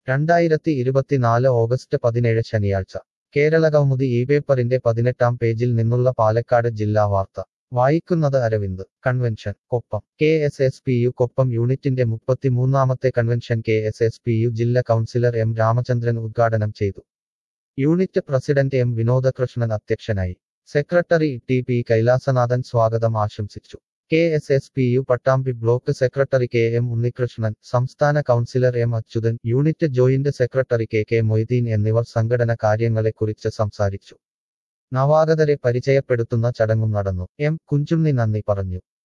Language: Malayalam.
രണ്ടായിരത്തി ഇരുപത്തിനാല് ഓഗസ്റ്റ് പതിനേഴ് ശനിയാഴ്ച കേരളകൗമുദി ഈ പേപ്പറിന്റെ പതിനെട്ടാം പേജിൽ നിന്നുള്ള പാലക്കാട് ജില്ലാ വാർത്ത വായിക്കുന്നത് Aravind convention Koppam K S S P U Koppam യൂണിറ്റിന്റെ മുപ്പത്തിമൂന്നാമത്തെ convention K S S P U ജില്ലാ കൗൺസിലർ എം രാമചന്ദ്രൻ ഉദ്ഘാടനം ചെയ്തു യൂണിറ്റ് പ്രസിഡന്റ് എം വിനോദകൃഷ്ണൻ അധ്യക്ഷനായി സെക്രട്ടറി ടി പി കൈലാസനാഥൻ സ്വാഗതം ആശംസിച്ചു K S S P U Pattambi block secretary K M Unnikrishnan സംസ്ഥാന councillor M Achuthan unit joint secretary K K Moideen എന്നിവർ സംഘടന കാര്യങ്ങളെക്കുറിച്ച് സംസാരിച്ചു നവാഗതരെ പരിചയപ്പെടുത്തുന്ന ചടങ്ങും നടന്നു എം കുഞ്ചുണ്ണി നന്ദി പറഞ്ഞു